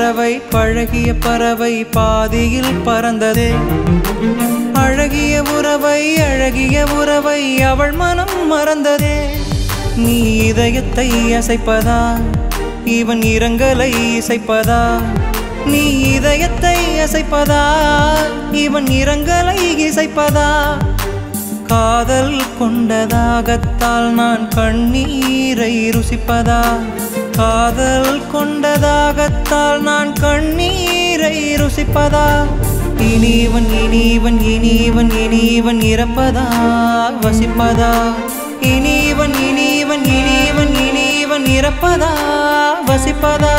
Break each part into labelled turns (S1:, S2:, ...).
S1: பறவை பழகிய பறவை பாதியில் பறந்ததே அழகிய உறவை அழகிய உறவை அவள் மனம் மறந்ததே நீ இதயத்தை அசைப்பதா இவன் இரங்கலை இசைப்பதா நீ இதயத்தை அசைப்பதா இவன் இரங்கலை இசைப்பதா காதல் கொண்டதாகத்தால் நான் கண்ணீரை ருசிப்பதா காதல் கொண்டதாகத்தால் நான் கண்ணீரை ருசிப்பதா இனிவன் இனிவன் இனிவன் இனிவன் இறப்பதா வசிப்பதா இனிவன் இனிவன் இனிவன் இனிவன் இறப்பதா வசிப்பதா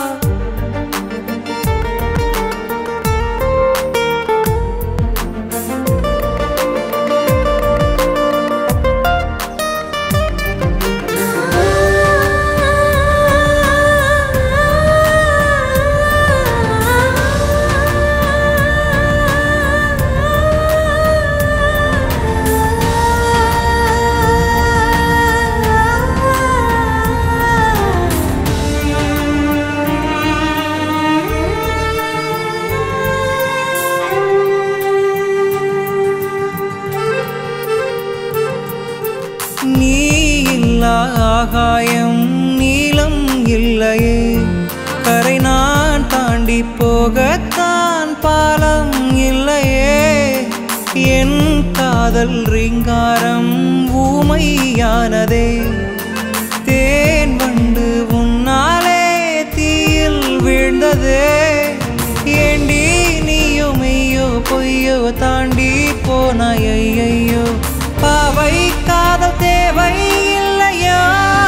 S1: நீ இல்லா ஆகாயம் நீளம் இல்லையே கரை நான் தாண்டி போகத்தான் பாலம் இல்லையே என் காதல் ரீங்காரம் ஊமையானதே தேன் வண்டு உன்னாலே தீயில் வீழ்ந்ததே ஏண்டி நீயோ மெய்யோ பொய்யோ தாண்டி போனாய் ஐயையோ பாவை காதல் தேவை இல்லையா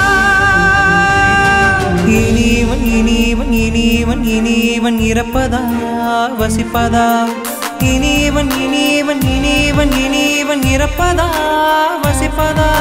S1: இனிவன் இனிவன் இனிவன் இனிவன் இறப்பதா வசிப்பதா இனிவன் இனிவன் இனிவன் இனிவன் இறப்பதா வசிப்பதா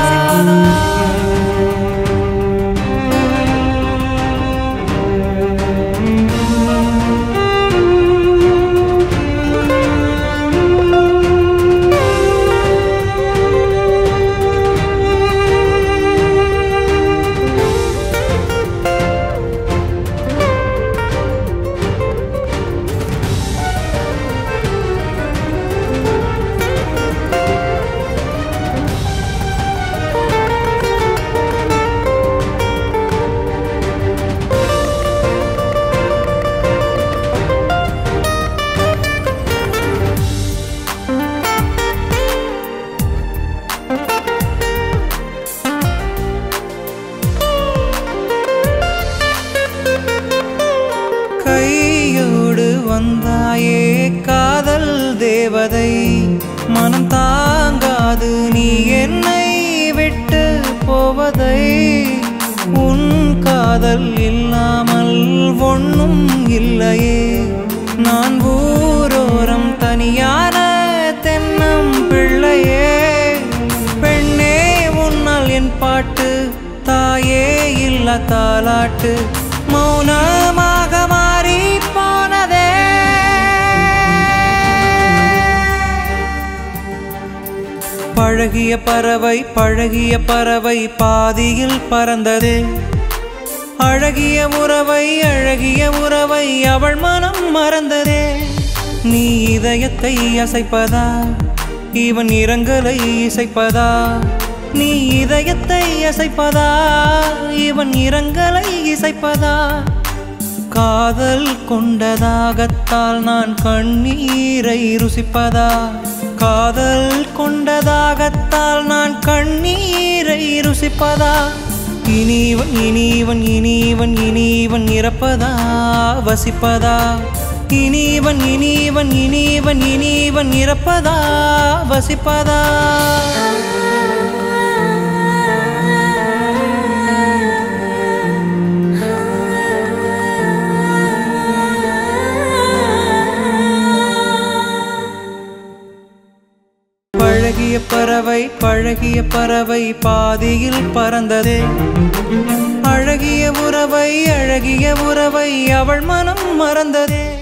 S1: கையோடு வந்தாயே காதல் தேவதை மனம் தாங்காது நீ என்னை விட்டு போவதை உன் காதல் இல்லாமல் ஒன்றும் இல்லையே நான் ஊரோரம் தனியான தென்னம் பிள்ளையே பெண்ணே உன்னால் என் பாட்டு தாயே இல்ல தாலாட்டு மௌனமாக மாறி போனதே பழகிய பறவை பழகிய பறவை பாதியில் பறந்ததே அழகிய உறவை அழகிய உறவை அவள் மனம் மறந்ததே நீ இதயத்தை அசைப்பதா இவன் இரங்கலை இசைப்பதா நீ இதயத்தை அசைப்பதா இவன் இரங்கலை இசைப்பதா காதல் கொண்டதாகத்தால் நான் கண்ணீரை ருசிப்பதா காதல் கொண்டதாகத்தால் நான் கண்ணீரை ருசிப்பதா இனிவன் இனிவன் இனிவன் இனிவன் இறப்பதா வசிப்பதா இனிவன் இனிவன் இனிவன் இனிவன் இறப்பதா வசிப்பதா பழகிய பறவை பழகிய பறவை பாதியில் பறந்ததே அழகிய உறவை அழகிய உறவை அவள் மனம் மறந்ததே